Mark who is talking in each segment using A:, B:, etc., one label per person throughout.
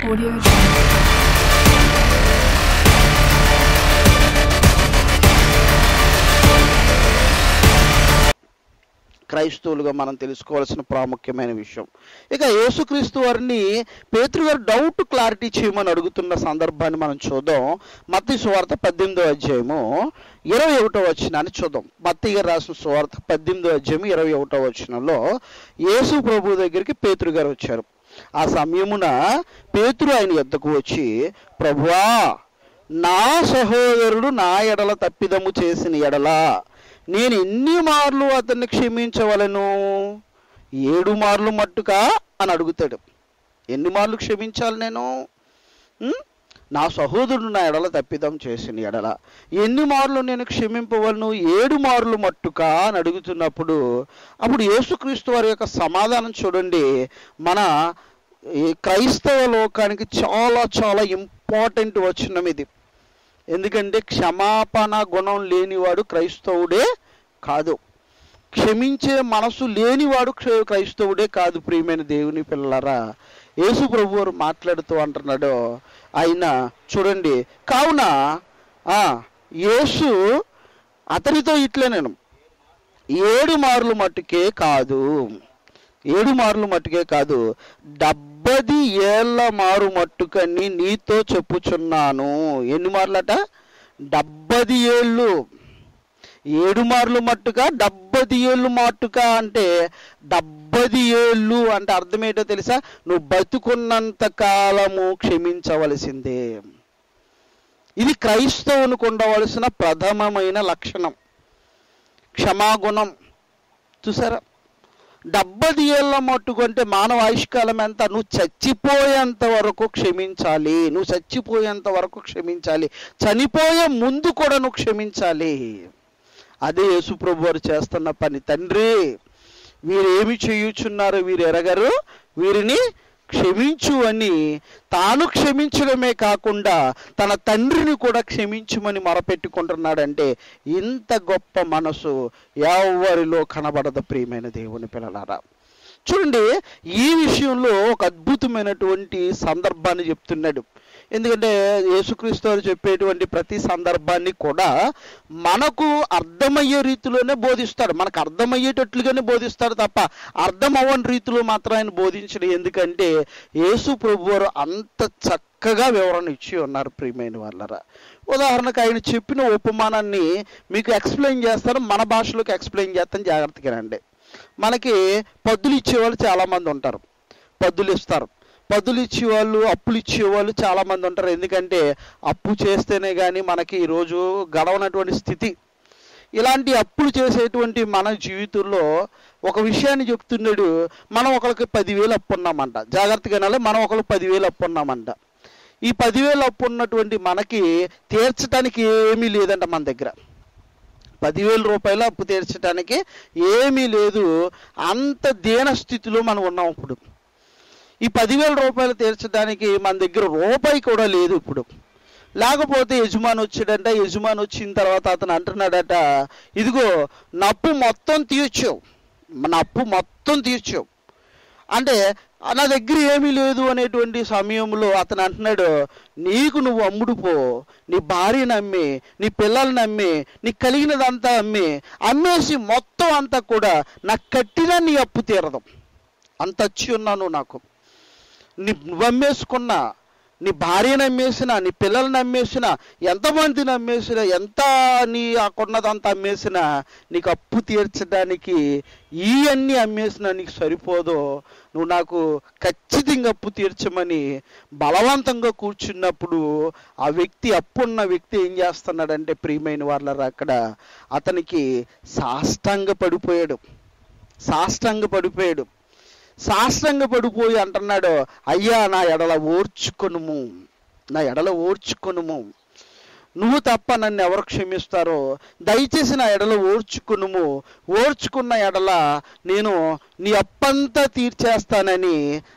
A: Audio Jungle.
B: క్రైస్తవులుగా మనం తెలుసుకోవాల్సిన ప్రాముఖ్యమైన విషయం ఇక యేసుక్రీస్తు వారిని పేతురు గారు డౌట్ క్లారిటీ చేయమని అడుగుతున్న సందర్భాన్ని మనం చూద్దాం మత్తి సువార్త పద్దెనిమిదో అధ్యాయము ఇరవై ఒకటో వచనాన్ని చూద్దాం మత్తి గారు రాసిన సువార్త పద్దెనిమిదో అధ్యాయం ఇరవై ఒకటో వచనంలో యేసు ప్రభు దగ్గరికి పేతురు గారు వచ్చారు ఆ సమయమున పేతురు ఆయన ఎద్దకు వచ్చి ప్రభువా నా సహోదరుడు నా ఎడల తప్పిదము చేసిన ఎడల నేను ఎన్ని మార్లు అతన్ని క్షమించవలను ఏడు మార్లు మట్టుకా అని అడుగుతాడు ఎన్ని మార్లు క్షమించాలి నేను ఉం? నా సహోదరుడు నా ఎడల తప్పిదం చేసిన ఎడల ఎన్ని మార్లు నేను క్షమింపవలను ఏడు మార్లు మట్టుకా అని అడుగుతున్నప్పుడు అప్పుడు యేసుక్రీస్తు వారి యొక్క సమాధానం చూడండి మన ఈ క్రైస్తవ లోకానికి చాలా చాలా ఇంపార్టెంట్ వచనం ఇది ఎందుకంటే క్షమాపణ గుణం లేనివాడు క్రైస్తవుడే కాదు క్షమించే మనసు లేనివాడు క్ష- క్రైస్తవుడే కాదు ప్రియమైన దేవుని పిల్లలారా యేసు ప్రభు వారు మాట్లాడుతూ అంటున్నాడు ఆయన చూడండి కావున ఆ యేసు అతనితో ఇట్లే నేను ఏడు మార్లు మట్టుకే కాదు ఏడు మార్లు మట్టుకే కాదు డెబ్బది ఏళ్ళ మారు మట్టుకని నీతో చెప్పుచున్నాను ఎన్ని మార్లట డెబ్బది ఏళ్ళు ఏడు మార్లు మట్టుగా డెబ్బది ఏళ్ళు మట్టుగా అంటే డెబ్బది ఏళ్ళు అంటే అర్థం ఏంటో తెలుసా నువ్వు బతుకున్నంత కాలము క్షమించవలసిందే ఇది క్రైస్తవునికి ఉండవలసిన ప్రథమమైన లక్షణం క్షమాగుణం చూసారా డెబ్బది ఏళ్ళ మట్టుకు అంటే మానవ ఆయుష్కాలం ఎంత నువ్వు చచ్చిపోయేంత వరకు క్షమించాలి నువ్వు చచ్చిపోయేంత వరకు క్షమించాలి చనిపోయే ముందు కూడా నువ్వు క్షమించాలి అదే యేసుప్రభు వారు చేస్తున్న పని తండ్రి వీరు ఏమి చేయుచున్నారు వీరు ఎరగరు వీరిని క్షమించు అని తాను క్షమించడమే కాకుండా తన తండ్రిని కూడా క్షమించుమని మొరపెట్టుకుంటున్నాడంటే ఇంత గొప్ప మనసు ఎవరిలో కనబడదు ప్రియమైన దేవుని పిల్లలారా చూడండి ఈ విషయంలో ఒక అద్భుతమైనటువంటి సందర్భాన్ని చెప్తున్నాడు ఎందుకంటే యేసుక్రీస్తు వారు చెప్పేటువంటి ప్రతి సందర్భాన్ని కూడా మనకు అర్థమయ్యే రీతిలోనే బోధిస్తాడు మనకు అర్థమయ్యేటట్లుగానే బోధిస్తాడు తప్ప అర్థం అవ్వని రీతిలో మాత్రం ఆయన బోధించడు ఎందుకంటే యేసు ప్రభు వారు అంత చక్కగా వివరణ ఇచ్చి ఉన్నారు ప్రియమైన వాళ్ళరా ఉదాహరణకు ఆయన చెప్పిన ఉపమానాన్ని మీకు ఎక్స్ప్లెయిన్ చేస్తాను మన భాషలోకి ఎక్స్ప్లెయిన్ చేస్తాను జాగ్రత్తగా రండి మనకి పద్దులు ఇచ్చేవాళ్ళు చాలామంది ఉంటారు పద్దులు ఇస్తారు పద్దులు ఇచ్చేవాళ్ళు అప్పులు ఇచ్చేవాళ్ళు చాలామంది ఉంటారు ఎందుకంటే అప్పు చేస్తేనే కానీ మనకి ఈరోజు గడవనటువంటి స్థితి ఇలాంటి అప్పులు చేసేటువంటి మన జీవితంలో ఒక విషయాన్ని చెప్తున్నాడు మనం ఒకరికి పదివేలు అప్పు ఉన్నామంట జాగ్రత్తగా వినాలి మనం ఒకరికి పదివేలు అప్పు ఉన్నామంట ఈ పదివేలు అప్పు ఉన్నటువంటి మనకి తీర్చడానికి ఏమీ లేదంట మన దగ్గర పదివేల రూపాయలు అప్పు తీర్చడానికి ఏమీ లేదు అంత దీన స్థితిలో మనం ఉన్నాం ఇప్పుడు ఈ పదివేల రూపాయలు తీర్చడానికి మన దగ్గర రూపాయి కూడా లేదు ఇప్పుడు లేకపోతే యజమాని వచ్చాడంట యజమాని వచ్చిన తర్వాత అతను అంటున్నాడట ఇదిగో నా అప్పు మొత్తం తీర్చావు నా అప్పు మొత్తం తీర్చావు అంటే నా దగ్గర ఏమీ లేదు అనేటువంటి సమయంలో అతను అంటున్నాడు నీకు నువ్వు అమ్ముడు పో నీ భార్యను అమ్మి నీ పిల్లల్ని అమ్మి నీకు కలిగినదంతా అమ్మి అమ్మేసి మొత్తం అంతా కూడా నాకు కట్టిన నీ అప్పు తీరదు అంత వచ్చి ఉన్నాను నాకు నీ నువ్వు అమ్మేసుకున్నా నీ భార్యను అమ్మేసిన నీ పిల్లల్ని అమ్మేసిన ఎంతమందిని అమ్మేసిన ఎంత నీ కొన్నదంతా అమ్మేసిన నీకు అప్పు తీర్చడానికి ఈ అన్ని అమ్మేసిన నీకు సరిపోదో నువ్వు నాకు ఖచ్చితంగా అప్పు తీర్చమని బలవంతంగా కూర్చున్నప్పుడు ఆ వ్యక్తి అప్పున్న వ్యక్తి ఏం చేస్తున్నాడంటే ప్రియమైన వాళ్ళరా అక్కడ అతనికి సాష్టాంగ పడిపోయాడు సాష్టాంగ పడిపోయాడు సాష్టాంగ పడిపోయి అంటున్నాడు అయ్యా నా ఎడల ఓర్చుకొనుము నా ఎడల ఓర్చుకొనుము నువ్వు తప్ప నన్ను ఎవరు క్షమిస్తారో దయచేసి నా ఎడల ఓర్చుకునుము ఓర్చుకున్న ఎడల నేను నీ అప్పంతా తీర్చేస్తానని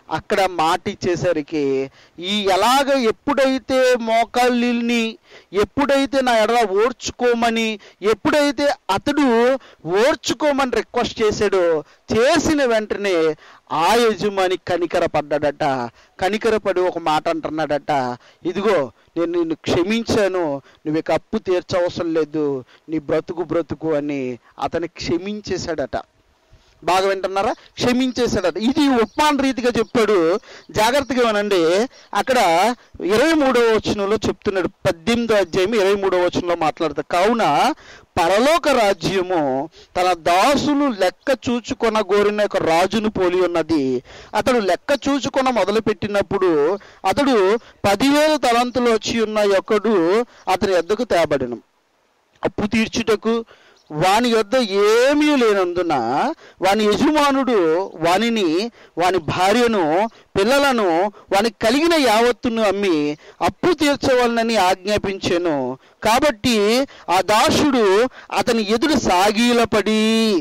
B: అక్కడ మాట ఇచ్చేసరికి ఈ ఎలాగ ఎప్పుడైతే మోకాళ్ళని ఎప్పుడైతే నా ఎడల ఓర్చుకోమని ఎప్పుడైతే అతడు ఓర్చుకోమని రిక్వెస్ట్ చేశాడో చేసిన వెంటనే ఆ యజమాని కనికరపడ్డాడట కనికరపడి ఒక మాట అంటున్నాడట ఇదిగో నేను నిన్ను క్షమించాను నువ్వు ఇక అప్పు తీర్చవసరం లేదు నీ బ్రతుకు బ్రతుకు అని అతని క్షమించేశాడట బాగా వింటున్నారా క్షమించేశాడట ఇది ఉపమాన రీతిగా చెప్పాడు జాగ్రత్తగా వినండి అక్కడ ఇరవై మూడవ వచనంలో చెప్తున్నాడు పద్దెనిమిదో అధ్యాయం ఇరవై మూడవ వచనంలో మాట్లాడతాడు కావున పరలోక రాజ్యము తన దాసులు లెక్క చూచుకొన గోరిన ఒక రాజును పోలి ఉన్నది అతడు లెక్క చూచుకొన మొదలుపెట్టినప్పుడు అతడు పదివేల తలంతులు వచ్చి ఉన్న ఒకడు అతని ఎద్దకు తేబడిను అప్పు తీర్చుటకు వాని యొద్ద ఏమీ లేనందున వాని యజమానుడు వానిని వాని భార్యను పిల్లలను వానికి కలిగిన యావత్తును అమ్మి అప్పు తీర్చవలనని ఆజ్ఞాపించాను కాబట్టి ఆ దాసుడు అతని ఎదురు సాగీలపడి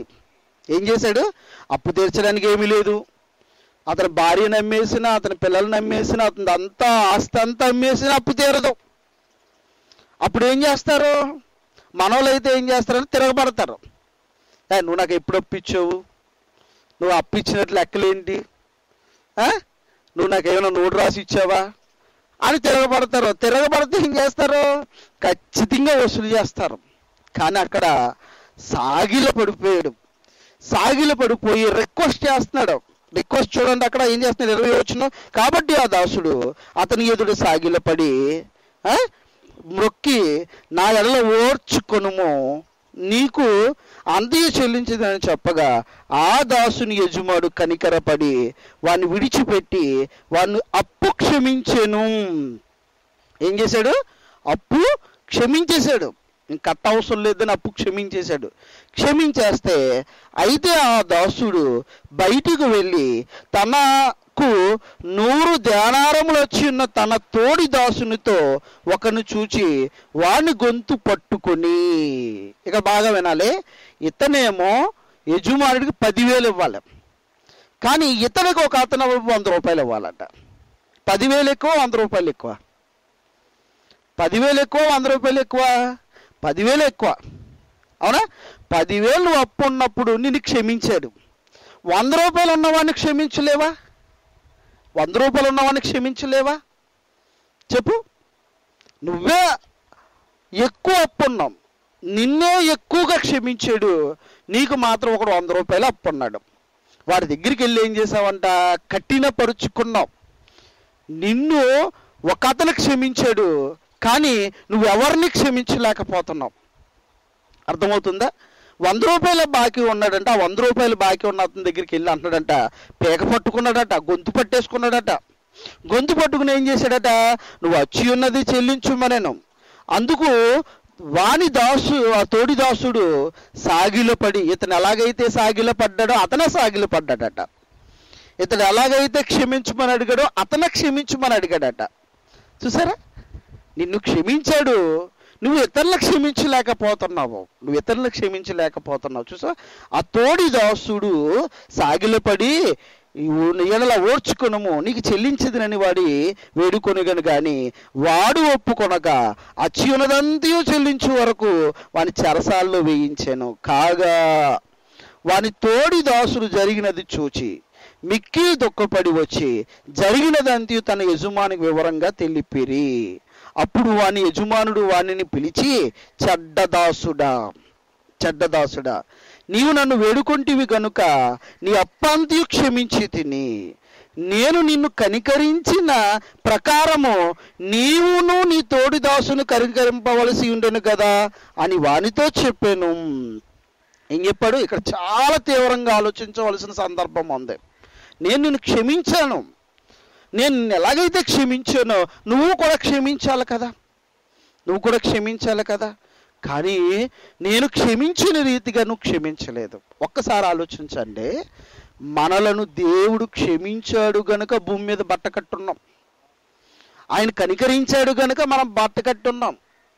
B: ఏం చేశాడు అప్పు తీర్చడానికి ఏమీ లేదు అతని భార్యను అమ్మేసిన అతని పిల్లల్ని అమ్మేసిన అతని అంతా ఆస్తి అంతా అమ్మేసిన అప్పు తీరదు అప్పుడు ఏం చేస్తారు మనోళ్ళు అయితే ఏం చేస్తారంటే తిరగబడతారు "ఏ, నువ్వు నాకు ఎప్పుడు అప్పిచ్చావు నువ్వు అప్పిచ్చినట్లు లెక్కలేంటి ఆ? నువ్వు నాకు ఏమైనా నోటు రాసి ఇచ్చావా అని తిరగబడతారు తిరగబడితే ఏం చేస్తారు ఖచ్చితంగా వసూలు చేస్తారు కానీ అక్కడ సాగిల పడిపోయాడు సాగిల పడిపోయి రిక్వెస్ట్ చేస్తున్నాడు రిక్వెస్ట్ చూడండి అక్కడ ఏం చేస్తున్నాడు ఇరవై వచ్చిన కాబట్టి ఆ దాసుడు అతని ఎదుడు సాగిల పడి ఆ? మ్రొక్కి నా ఎడల ఓర్చుకొనుము నీకు అంతయు చెల్లించదని చెప్పగా ఆ దాసుని యజమాడు కనికరపడి వాడిని విడిచిపెట్టి వాడిని అప్పు క్షమించెను ఏం చేశాడు అప్పు క్షమించేశాడు ఇంక కట్ట అవసరం లేదని అప్పు క్షమించేశాడు క్షమించేస్తే అయితే ఆ దాసుడు బయటికి వెళ్ళి తనకు నూరు ధ్యానారములు వచ్చి ఉన్న తన తోడి దాసునితో ఒకను చూచి వాని గొంతు పట్టుకొని ఇక బాగా వినాలి ఇతనేమో యజమానుడికి పదివేలు ఇవ్వాలి కానీ ఇతనికి ఒక అతను వంద రూపాయలు ఇవ్వాలట పదివేలు ఎక్కువ వంద రూపాయలు ఎక్కువ పదివేలు ఎక్కువ వంద రూపాయలు ఎక్కువ పదివేలు ఎక్కువ అవునా పదివేలు అప్పు ఉన్నప్పుడు నిన్ను క్షమించాడు వంద రూపాయలు ఉన్నవాడిని క్షమించలేవా వంద రూపాయలు ఉన్నవాడిని క్షమించలేవా చెప్పు నువ్వే ఎక్కువ అప్పు ఉన్నాం నిన్నే ఎక్కువగా క్షమించాడు నీకు మాత్రం ఒకడు వంద రూపాయలు అప్పు ఉన్నాడు వాడి దగ్గరికి వెళ్ళి ఏం చేసావంట కట్టిన పరుచుకున్నావు నిన్ను ఒక అతను క్షమించాడు కానీ నువ్వు ఎవరిని క్షమించలేకపోతున్నావు అర్థమవుతుందా వంద రూపాయల బాకీ ఉన్నాడంట ఆ వంద రూపాయలు బాకీ ఉన్న అతని దగ్గరికి వెళ్ళి అంటున్నాడంట పేక పట్టుకున్నాడట గొంతు పట్టేసుకున్నాడట గొంతు పట్టుకుని ఏం చేశాడట నువ్వు వచ్చి ఉన్నది చెల్లించుమనేను అందుకు వాని దాసు ఆ తోడి దాసుడు సాగిలో పడి ఇతను ఎలాగైతే సాగిలో పడ్డాడో అతనే సాగిలో పడ్డాడట ఇతడు ఎలాగైతే క్షమించమని అడిగాడో అతనే క్షమించమని అడిగాడట చూసారా నిన్ను క్షమించాడు నువ్వు ఇతరులకు క్షమించలేకపోతున్నావు నువ్వు ఇతరులకు క్షమించలేకపోతున్నావు చూసా ఆ తోడి దాసుడు సాగిలపడి ఎడల ఓర్చుకొనము నీకు చెల్లించదునని వాడి వేడుకొనగను గాని వాడు ఒప్పుకొనక అచ్చి ఉన్నదంతయు చెల్లించు వరకు వాని చెరసాల్లో వేయించాను కాగా వాని తోడి దాసుడు జరిగినది చూచి మిక్కి దుఃఖపడి వచ్చి జరిగినదంతయు తన యజమానికి వివరంగా తెలిపిరి అప్పుడు వాని యజమానుడు వానిని పిలిచి చెడ్డదాసుడా చెడ్డదాసుడా నీవు నన్ను వేడుకొంటివి గనుక నీ అప్పంతియు క్షమించి తిని నేను నిన్ను కనికరించిన ప్రకారము నీవును నీ తోడి దాసును కనికరింపవలసి ఉండను కదా అని వానితో చెప్పాను ఏం చెప్పాడు ఇక్కడ చాలా తీవ్రంగా ఆలోచించవలసిన సందర్భం ఉంది నేను నిన్ను క్షమించాను నేను నిన్ను ఎలాగైతే క్షమించానో నువ్వు కూడా క్షమించాలి కదా నువ్వు కూడా క్షమించాలి కదా కానీ నేను క్షమించిన రీతిగా నువ్వు క్షమించలేదు ఒక్కసారి ఆలోచించండి మనలను దేవుడు క్షమించాడు గనుక భూమి మీద బట్ట కట్టున్నాం ఆయన కనికరించాడు గనుక మనం బట్ట కట్టున్నాం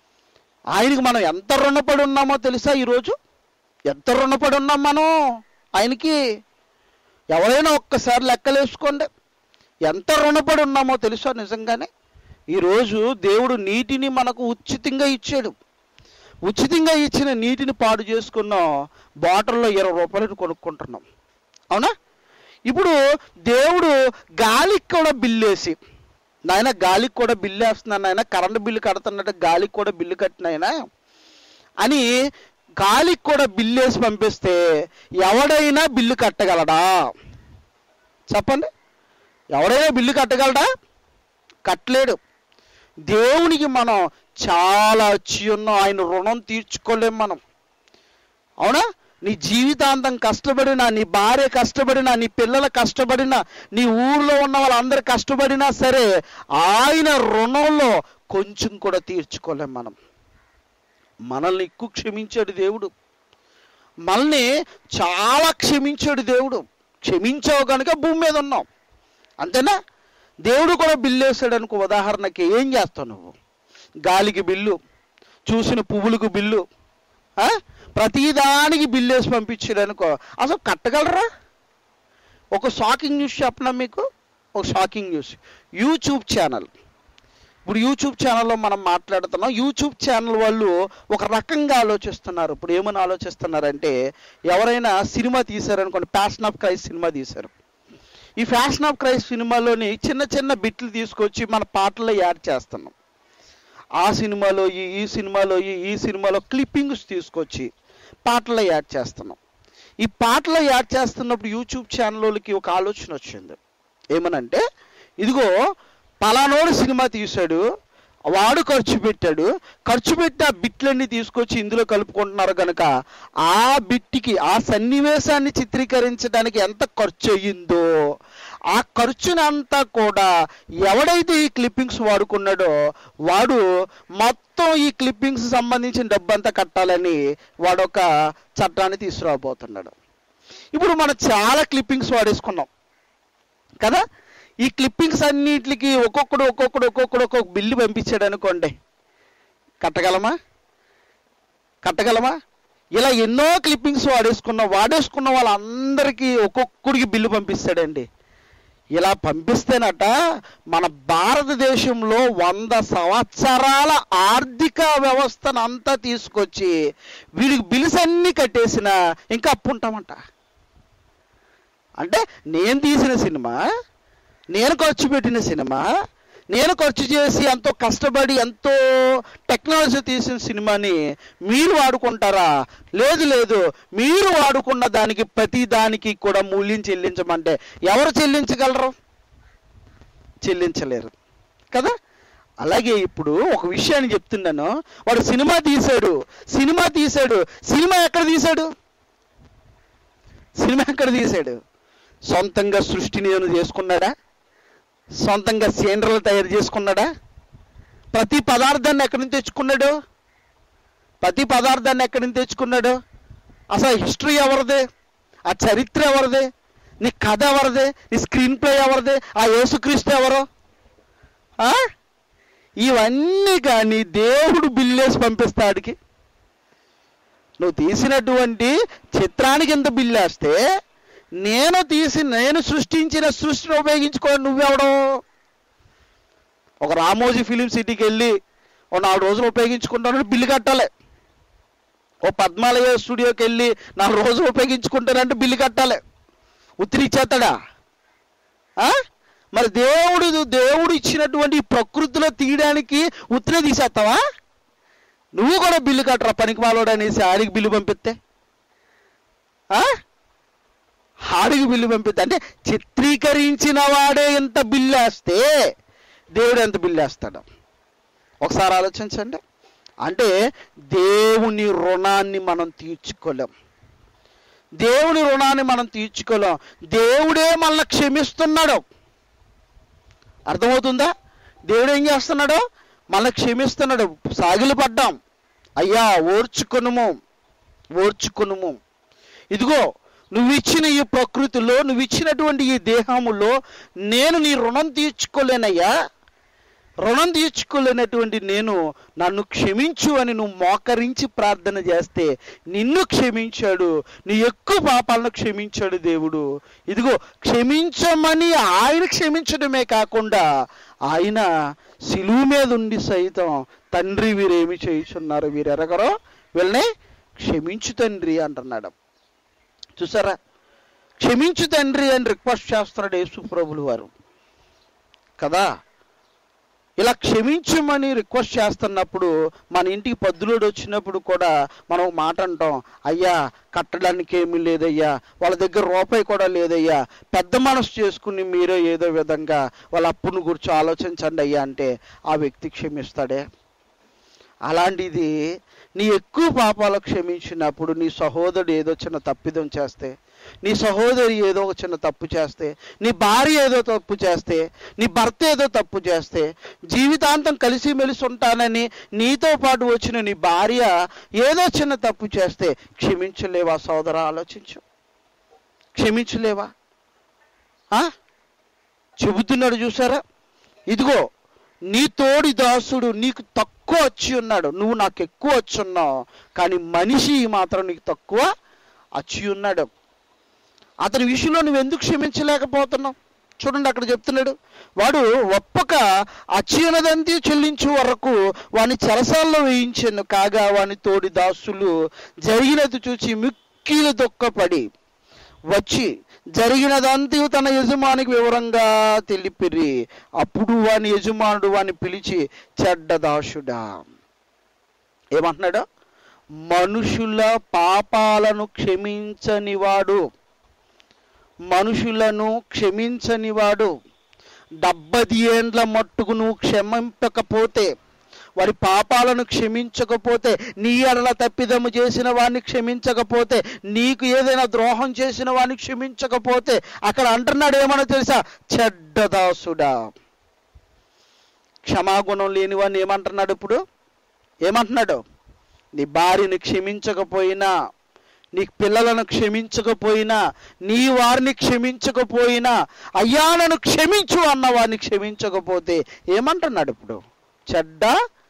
B: ఆయనకి మనం ఎంత రుణపడి ఉన్నామో తెలుసా ఈరోజు ఎంత రుణపడి ఉన్నాం మనం ఆయనకి ఎవరైనా ఒక్కసారి లెక్కలేసుకోండి ఎంత రుణపడి ఉన్నామో తెలుసా నిజంగానే ఈరోజు దేవుడు నీటిని మనకు ఉచితంగా ఇచ్చాడు ఉచితంగా ఇచ్చిన నీటిని పాడు చేసుకున్నాం బాటిల్లో ఇరవై రూపాయలు కొనుక్కుంటున్నాం అవునా ఇప్పుడు దేవుడు గాలికి కూడా బిల్లేసి నాయన గాలికి కూడా బిల్లు వేస్తున్నాను నాయన కరెంటు బిల్లు కడుతున్నట్టు గాలికి కూడా బిల్లు కట్టినాయన అని గాలికి కూడా బిల్లు వేసి పంపిస్తే ఎవడైనా బిల్లు కట్టగలడా చెప్పండి ఎవడైనా బిల్లు కట్టగలడా కట్టలేడు దేవునికి మనం చాలా వచ్చి ఉన్నాం ఆయన రుణం తీర్చుకోలేం మనం అవునా నీ జీవితాంతం కష్టపడినా నీ భార్య కష్టపడినా నీ పిల్లలు కష్టపడినా నీ ఊర్లో ఉన్న వాళ్ళందరూ కష్టపడినా సరే ఆయన రుణంలో కొంచెం కూడా తీర్చుకోలేం మనం మనల్ని ఎక్కువ క్షమించాడు దేవుడు మనల్ని చాలా క్షమించాడు దేవుడు క్షమించావు కనుక భూమి మీద ఉన్నాం అంతేనా దేవుడు కూడా బిల్లు వేసాడు అనుకో ఉదాహరణకి ఏం చేస్తావు నువ్వు గాలికి బిల్లు చూసిన పువ్వులకు బిల్లు ఆ? ప్రతిదానికి బిల్లు వేసి పంపించాడు అనుకో అసలు కట్టగలరా ఒక షాకింగ్ న్యూస్ చెప్పనా మీకు ఒక షాకింగ్ న్యూస్ యూట్యూబ్ ఛానల్ ఇప్పుడు యూట్యూబ్ ఛానల్లో మనం మాట్లాడుతున్నాం యూట్యూబ్ ఛానల్ వాళ్ళు ఒక రకంగా ఆలోచిస్తున్నారు ఇప్పుడు ఏమని ఆలోచిస్తున్నారంటే ఎవరైనా సినిమా తీశారనుకోండి ప్యాషన్ ఆఫ్ క్రైస్ట్ సినిమా తీశారు ఈ ఫ్యాషన్ ఆఫ్ క్రైస్ట్ సినిమాలోని చిన్న చిన్న బిట్లు తీసుకొచ్చి మన పాటల్లో యాడ్ చేస్తున్నాం ఆ సినిమాలో ఈ ఈ సినిమాలో ఈ ఈ సినిమాలో క్లిప్పింగ్స్ తీసుకొచ్చి పాటల్లో యాడ్ చేస్తున్నాం ఈ పాటలో యాడ్ చేస్తున్నప్పుడు యూట్యూబ్ ఛానల్ వాళ్ళకి ఒక ఆలోచన వచ్చింది ఏమనంటే ఇదిగో పలానోడు సినిమా తీశాడు వాడు ఖర్చు పెట్టాడు ఖర్చు పెట్టి ఆ బిట్లన్నీ తీసుకొచ్చి ఇందులో కలుపుకుంటున్నారు కనుక ఆ బిట్టికి ఆ సన్నివేశాన్ని చిత్రీకరించడానికి ఎంత ఖర్చు అయ్యిందో ఆ ఖర్చునంతా కూడా ఎవడైతే ఈ క్లిప్పింగ్స్ వాడుకున్నాడో వాడు మొత్తం ఈ క్లిప్పింగ్స్ సంబంధించిన డబ్బంతా కట్టాలని వాడు ఒక చట్టాన్ని తీసుకురాబోతున్నాడు ఇప్పుడు మనం చాలా క్లిప్పింగ్స్ వాడేసుకున్నాం కదా ఈ క్లిప్పింగ్స్ అన్నిటికి ఒక్కొక్కడు ఒక్కొక్కడు ఒక్కొక్కడు ఒక్కొక్క బిల్లు పంపించాడు అనుకోండి కట్టగలమా కట్టగలమా ఇలా ఎన్నో క్లిప్పింగ్స్ వాడేసుకున్న వాడేసుకున్న వాళ్ళందరికీ ఒక్కొక్కడికి బిల్లు పంపిస్తాడండి ఇలా పంపిస్తేనట మన భారతదేశంలో వంద సంవత్సరాల ఆర్థిక వ్యవస్థను అంతా తీసుకొచ్చి వీడికి బిల్స్ అన్నీ కట్టేసిన ఇంకా అప్పు ఉంటామంట అంటే నేను తీసిన సినిమా నేను ఖర్చు పెట్టిన సినిమా నేను ఖర్చు చేసి ఎంతో కష్టపడి ఎంతో టెక్నాలజీ తీసిన సినిమాని మీరు వాడుకుంటారా లేదు లేదు మీరు వాడుకున్న దానికి ప్రతి దానికి కూడా మూల్యం చెల్లించమంటే ఎవరు చెల్లించగలరు చెల్లించలేరు కదా అలాగే ఇప్పుడు ఒక విషయాన్ని చెప్తున్నాను వాడు సినిమా తీశాడు సినిమా తీశాడు సినిమా ఎక్కడ తీశాడు సినిమా ఎక్కడ తీశాడు సొంతంగా సృష్టిని ఏమైనా చేసుకున్నాడా సొంతంగా సీనరీలు తయారు చేసుకున్నాడా ప్రతి పదార్థాన్ని ఎక్కడి నుంచి తెచ్చుకున్నాడు ప్రతి పదార్థాన్ని ఎక్కడి నుంచి తెచ్చుకున్నాడు అసలు హిస్టరీ ఎవరిది ఆ చరిత్ర ఎవరిది నీ కథ ఎవరిది నీ స్క్రీన్ ప్లే ఎవరిది ఆ యేసుక్రీస్తు ఎవరు ఆ? ఇవన్నీ కానీ దేవుడు బిల్లేసి పంపిస్తాడికి నువ్వు తీసినటువంటి చిత్రానికి ఎంత బిల్లు వేస్తే నేను తీసి నేను సృష్టించిన సృష్టిని ఉపయోగించుకో నువ్వెవడం ఒక రామోజీ ఫిలిం సిటీకి వెళ్ళి ఓ నాలుగు రోజులు ఉపయోగించుకుంటాను బిల్లు కట్టాలి ఓ పద్మాలయ స్టూడియోకి వెళ్ళి నాలుగు రోజులు ఉపయోగించుకుంటానంటే బిల్లు కట్టాలి ఉత్తిరి ఇచ్చేస్తాడా ఆ? మరి దేవుడు దేవుడు ఇచ్చినటువంటి ఈ ప్రకృతిలో తీయడానికి ఉత్తిరే తీసేస్తావా నువ్వు కూడా బిల్లు కట్టరా పనికి మాలోడు అనేసి ఆడికి బిల్లు పంపిస్తే ఆ? ఆడికి బిల్లు పంపిస్తే అంటే చిత్రీకరించిన వాడే ఎంత బిల్లు వేస్తే దేవుడు ఎంత బిల్లు వేస్తాడు ఒకసారి ఆలోచించండి అంటే దేవుని రుణాన్ని మనం తీర్చుకోలేం దేవుని రుణాన్ని మనం తీర్చుకోలేం దేవుడే మనల్ని క్షమిస్తున్నాడు అర్థమవుతుందా దేవుడు ఏం చేస్తున్నాడు మనల్ని క్షమిస్తున్నాడు సాగిలు పడ్డాం అయ్యా ఓర్చుకొనుము ఓర్చుకొనుము ఇదిగో నువ్వు ఇచ్చిన ఈ ప్రకృతిలో నువ్వు ఇచ్చినటువంటి ఈ దేహములో నేను నీ రుణం తీర్చుకోలేనయ్యా రుణం తీర్చుకోలేనటువంటి నేను నన్ను క్షమించు అని నువ్వు మోకరించి ప్రార్థన చేస్తే నిన్ను క్షమించాడు నీ ఎక్కువ పాపాలను క్షమించాడు దేవుడు ఇదిగో క్షమించమని ఆయన క్షమించడమే కాకుండా ఆయన సిలువు మీద ఉండి సైతం తండ్రి వీరేమి చేయుచున్నారు వీరు ఎరగరో వీళ్ళని క్షమించు తండ్రి అంటున్నాడు చూసారా క్షమించు తండ్రి అని రిక్వెస్ట్ చేస్తున్నాడు యేసు ప్రభులు వారు కదా ఇలా క్షమించమని రిక్వెస్ట్ చేస్తున్నప్పుడు మన ఇంటికి పద్దులోడు వచ్చినప్పుడు కూడా మనం ఒక మాట అంటాం అయ్యా కట్టడానికి ఏమీ లేదయ్యా వాళ్ళ దగ్గర రూపాయి కూడా లేదయ్యా పెద్ద మనసు చేసుకుని మీరే ఏదో విధంగా వాళ్ళ అప్పును గురించి ఆలోచించండి అయ్యా అంటే ఆ వ్యక్తి క్షమిస్తాడే అలాంటిది నీ ఎక్కువ పాపాలు క్షమించినప్పుడు నీ సహోదరుడు ఏదో చిన్న తప్పిదం చేస్తే నీ సహోదరి ఏదో ఒక చిన్న తప్పు చేస్తే నీ భార్య ఏదో తప్పు చేస్తే నీ భర్త ఏదో తప్పు చేస్తే జీవితాంతం కలిసిమెలిసి ఉంటానని నీతో పాటు వచ్చిన నీ భార్య ఏదో చిన్న తప్పు చేస్తే క్షమించలేవా సోదర ఆలోచించు క్షమించలేవా ఆ? చెబుతున్నాడు చూసారా ఇదిగో నీ తోడి దాసుడు నీకు తక్కువ వచ్చి ఉన్నాడు నువ్వు నాకు ఎక్కువ వచ్చి ఉన్నావు కానీ మనిషి మాత్రం నీకు తక్కువ వచ్చి ఉన్నాడు అతని విషయంలో నువ్వు ఎందుకు క్షమించలేకపోతున్నావు చూడండి అక్కడ చెప్తున్నాడు వాడు ఒప్పక అచ్యునదంతి చెల్లించు వరకు వాని చెరసాల్లో వేయించాను కాగా వాని తోడి దాసులు జరిగినది చూచి మిక్కిలు దుఃఖపడి వచ్చి జరిగినదంతా తన యజమానికి వివరంగా తెలిపిరి అప్పుడు వాని యజమానుడు వాని పిలిచి చెడ్డ దాసుడా ఏమంటున్నాడు మనుషుల పాపాలను క్షమించనివాడు మనుషులను క్షమించనివాడు డెబ్బది ఏండ్ల మట్టుకు నువ్వు క్షమింపకపోతే వారి పాపాలను క్షమించకపోతే నీ ఎడల తప్పిదము చేసిన వాడిని క్షమించకపోతే నీకు ఏదైనా ద్రోహం చేసిన వాడిని క్షమించకపోతే అక్కడ అంటున్నాడు ఏమన్నా తెలుసా చెడ్డదాసుడా క్షమాగుణం లేని వాడిని ఏమంటున్నాడు ఇప్పుడు ఏమంటున్నాడు నీ భార్యని క్షమించకపోయినా నీ పిల్లలను క్షమించకపోయినా నీ వారిని క్షమించకపోయినా అయ్యా నన్ను క్షమించు అన్న వారిని క్షమించకపోతే ఏమంటున్నాడు ఇప్పుడు చెడ్డ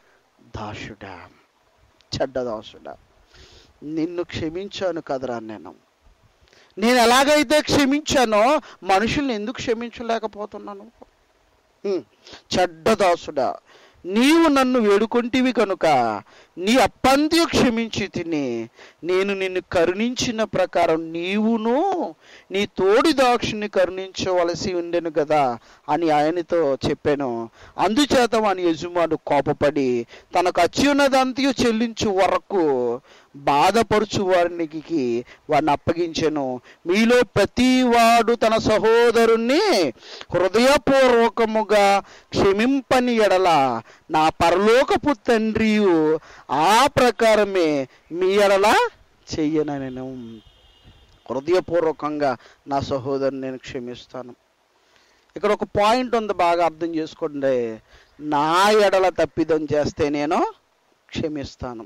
B: దాసుడా చెడ్డ దాసుడా నిన్ను క్షమించాను కదరా నేను నేను ఎలాగైతే క్షమించానో మనుషుల్ని ఎందుకు క్షమించలేకపోతున్నాను హ్మ్. చెడ్డ దాసుడా నీవు నన్ను వేడుకొంటివి కనుక నీ అప్పంత్యు క్షమించి తిని నేను నిన్ను కరుణించిన ప్రకారం నీవును నీ తోడి దాక్షుని కరుణించవలసి ఉండెను కదా అని ఆయనతో చెప్పాను అందుచేత వాని యజమాను కోపపడి తనకు అచ్యున్నదంతయు చెల్లించు వరకు బాధపరుచు వారికి వాడిని అప్పగించెను మీలో ప్రతివాడు తన సహోదరుణ్ణి హృదయపూర్వకముగా క్షమింపని ఎడల నా పరలోకపు తండ్రియు ఆ ప్రకారమే మీ ఎడల చెయ్యన నేను హృదయపూర్వకంగా నా సహోదరుని నేను క్షమిస్తాను ఇక్కడ ఒక పాయింట్ ఉంది బాగా అర్థం చేసుకోండి నా ఎడల తప్పిదం చేస్తే నేను క్షమిస్తాను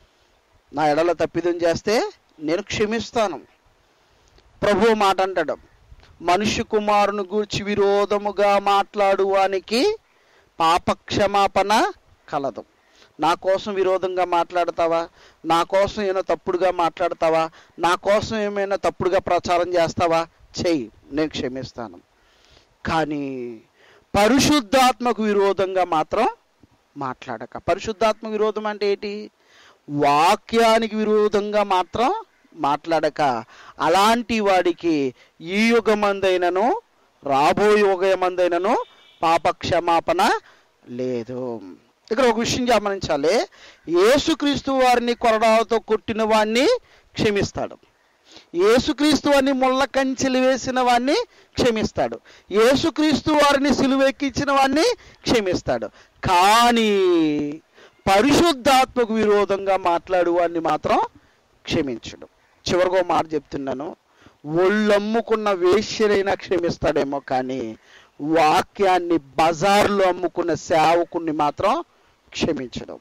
B: నా ఎడల తప్పిదం చేస్తే నేను క్షమిస్తాను ప్రభు మాట అంటాడు మనుష్య కుమారుని గూర్చి విరోధముగా మాట్లాడువానికి పాపక్షమాపణ కలదు నా కోసం విరోధంగా మాట్లాడతావా నా కోసం ఏమైనా తప్పుడుగా మాట్లాడతావా నా కోసం ఏమైనా తప్పుడుగా ప్రచారం చేస్తావా చెయ్యి నేను క్షమిస్తాను కానీ పరిశుద్ధాత్మకు విరోధంగా మాత్రం మాట్లాడక పరిశుద్ధాత్మ విరోధం అంటే ఏంటి వాక్యానికి విరోధంగా మాత్రం మాట్లాడక అలాంటి వాడికి ఈ యుగమందైనను రాబోయే యుగమందైనను పాప క్షమాపణ లేదు ఇక్కడ ఒక విషయం గమనించాలి యేసుక్రీస్తు వారిని కొరడాలతో కొట్టిన వాడిని క్షమిస్తాడు యేసుక్రీస్తు వారిని ముళ్ళ కంచెలు వేసిన వాడిని క్షమిస్తాడు యేసుక్రీస్తు వారిని సిలువెక్కించిన వాడిని క్షమిస్తాడు కానీ పరిశుద్ధాత్మకు విరోధంగా మాట్లాడు వాడిని మాత్రం క్షమించడు చివరిగా మాట చెప్తున్నాను ఒళ్ళమ్ముకున్న వేశ్యరైనా క్షమిస్తాడేమో కానీ వాక్యాన్ని బజార్లో అమ్ముకున్న సేవకుణ్ణి మాత్రం క్షమించడం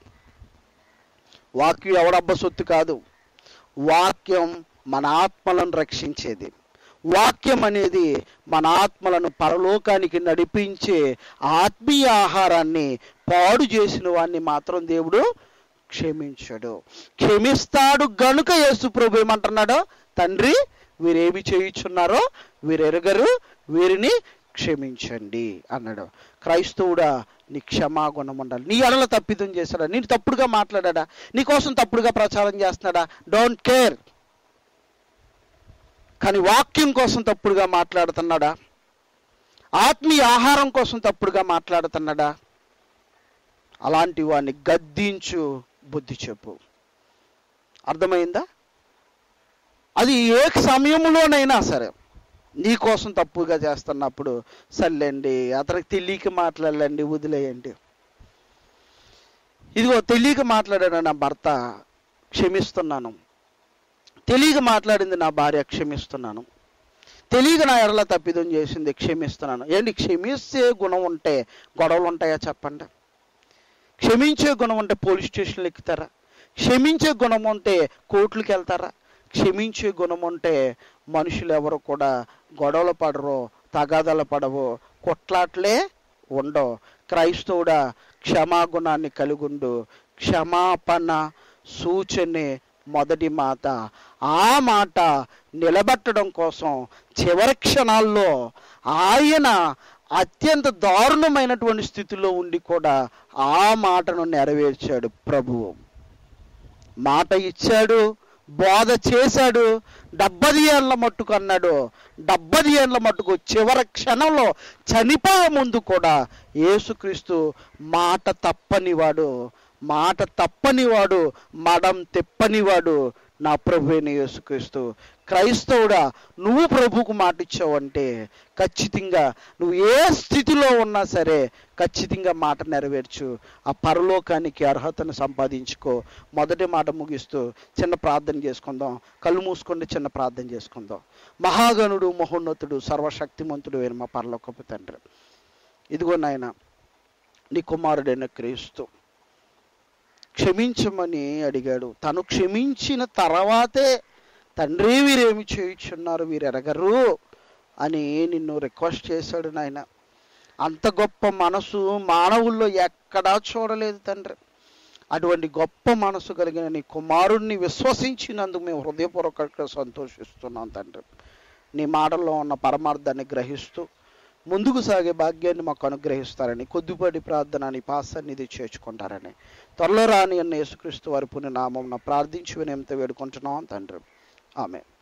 B: వాక్యం ఎవడబ్బ సొత్తు కాదు వాక్యం మన ఆత్మలను రక్షించేది వాక్యం అనేది మన ఆత్మలను పరలోకానికి నడిపించే ఆత్మీయ ఆహారాన్ని పాడు చేసిన వాడిని మాత్రం దేవుడు క్షమించడు క్షమిస్తాడు గనుక యేసు ప్రభు ఏమంటున్నాడు తండ్రి వీరేమి చేయుచున్నారో వీరెరగరు వీరిని క్షమించండి అన్నాడు క్రైస్తవుడా నీ క్షమాగుణం ఉండాలి నీ ఎడల తప్పిదం చేశాడా నేను తప్పుడుగా మాట్లాడా నీ కోసం తప్పుడుగా ప్రచారం చేస్తున్నాడా డోంట్ కేర్ కానీ వాక్యం కోసం తప్పుడుగా మాట్లాడుతున్నాడా ఆత్మీయ ఆహారం కోసం తప్పుడుగా మాట్లాడుతున్నాడా అలాంటి వాడిని గద్దించు బుద్ధి చెప్పు అర్థమైందా అది ఏ సమయంలోనైనా సరే నీ కోసం తప్పుగా చేస్తున్నప్పుడు సర్లేండి అతనికి తెలియక మాట్లాడలేండి వదిలేయండి ఇదిగో తెలియక మాట్లాడాడు నా భర్త క్షమిస్తున్నాను తెలియక మాట్లాడింది నా భార్య క్షమిస్తున్నాను తెలియక నా ఎడల తప్పిదం చేసింది క్షమిస్తున్నాను ఏంటి క్షమిస్తే గుణం ఉంటే గొడవలు ఉంటాయా చెప్పండి క్షమించే గుణం ఉంటే పోలీస్ స్టేషన్లు ఎక్కుతారా క్షమించే గుణం ఉంటే కోర్టులకు వెళ్తారా క్షమించే గుణం ఉంటే మనుషులు ఎవరు కూడా గొడవలు పడరు తగాదాలు పడవు కొట్లాట్లే ఉండవు క్రైస్తవుడా క్షమాగుణాన్ని కలిగుండు క్షమాపణ సూచనే మొదటి మాట ఆ మాట నిలబెట్టడం కోసం చివరి క్షణాల్లో ఆయన అత్యంత దారుణమైనటువంటి స్థితిలో ఉండి కూడా ఆ మాటను నెరవేర్చాడు ప్రభువు మాట ఇచ్చాడు బోధ చేశాడు డెబ్బది ఏళ్ళ మట్టుకు అన్నాడు డెబ్బది ఏళ్ళ మట్టుకు చివరి క్షణంలో చనిపోయే ముందు కూడా యేసుక్రీస్తు మాట తప్పనివాడు మాట తప్పనివాడు మడం తెప్పనివాడు నా ప్రభు అయిన యేసుక్రీస్తు క్రైస్తవుడా నువ్వు ప్రభుకు మాట ఇచ్చావంటే ఖచ్చితంగా నువ్వు ఏ స్థితిలో ఉన్నా సరే ఖచ్చితంగా మాట నెరవేర్చు ఆ పరలోకానికి అర్హతను సంపాదించుకో మొదటి మాట ముగిస్తూ చిన్న ప్రార్థన చేసుకుందాం కళ్ళు మూసుకొని చిన్న ప్రార్థన చేసుకుందాం మహాగణుడు మహోన్నతుడు సర్వశక్తిమంతుడు అయిన మా పరలోకపు తండ్రి ఇదిగో నాయన నీ కుమారుడైన క్రీస్తు క్షమించమని అడిగాడు తను క్షమించిన తర్వాతే తండ్రి వీరేమి చేయుచున్నారు వీరు ఎరగరు అని నిన్ను రిక్వెస్ట్ చేశాడు నాయన అంత గొప్ప మనసు మానవుల్లో ఎక్కడా చూడలేదు తండ్రి అటువంటి గొప్ప మనసు కలిగిన నీ కుమారుణ్ణి విశ్వసించినందుకు మేము హృదయపూర్వకంగా సంతోషిస్తున్నాం తండ్రి నీ మాటల్లో ఉన్న పరమార్థాన్ని గ్రహిస్తూ ముందుకు సాగే భాగ్యాన్ని మాకు అనుగ్రహిస్తారని కొద్దిపాటి ప్రార్థన నీ పాసన్నిధి చేర్చుకుంటారని త్వరలో రాని అన్న యేసుక్రీస్తు వారి పుణ్య నామం ప్రార్థించి వినేంత వేడుకుంటున్నాం తండ్రి ఆమె